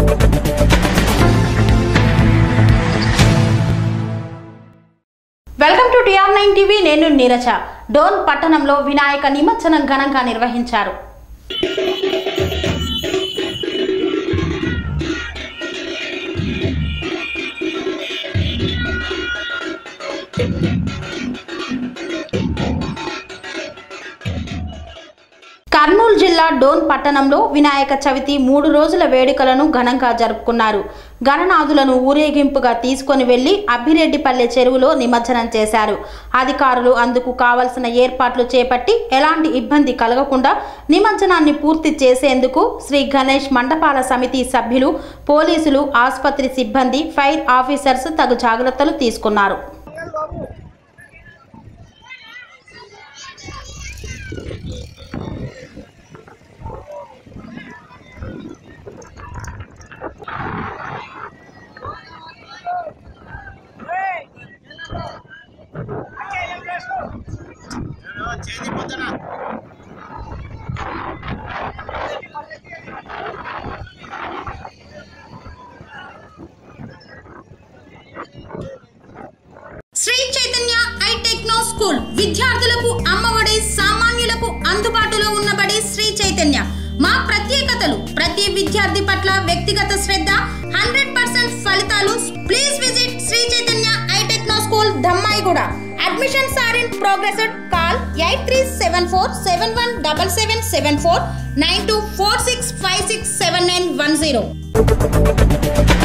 welcome to T R nine TV Neeraja Dhone పట్టణంలో వినాయక నిమజ్జనం ఘనంగా నిర్వహించారు కర్నూలు జిల్లా డోన్ పట్టణంలో వినాయక చవితి మూడు రోజుల వేడుకలను ఘనంగా జరుపుకున్నారు గణనాథులను ఊరేగింపుగా తీసుకొని వెళ్లి అభిరెడ్డిపల్లె చెరువులో నిమజ్జనం చేశారు అధికారులు అందుకు కావలసిన ఏర్పాట్లు చేపట్టి ఎలాంటి ఇబ్బంది కలగకుండా నిమజ్జనాన్ని పూర్తి చేసేందుకు శ్రీ గణేష్ మండపాల సమితి సభ్యులు పోలీసులు ఆసుపత్రి సిబ్బంది ఫైర్ ఆఫీసర్స్ తగు జాగ్రత్తలు తీసుకున్నారు శ్రీ చైతన్య ఐ టెక్నో స్కూల్ విద్యార్థులకు అమ్మఒడి సామాన్యులకు అందుబాటులో ఉన్నబడి శ్రీ చైతన్య మా ప్రత్యేకతలు ప్రతి విద్యార్థి పట్ల వ్యక్తిగత శ్రద్ధ హండ్రెడ్ పర్సెంట్ ఫలితాలు ప్లీజ్ విజిట్ శ్రీ చైతన్య ఐ techno school Dammaiguda admissions are in progress call eight three seven four seven one double seven seven four nine two four six five six seven nine one zero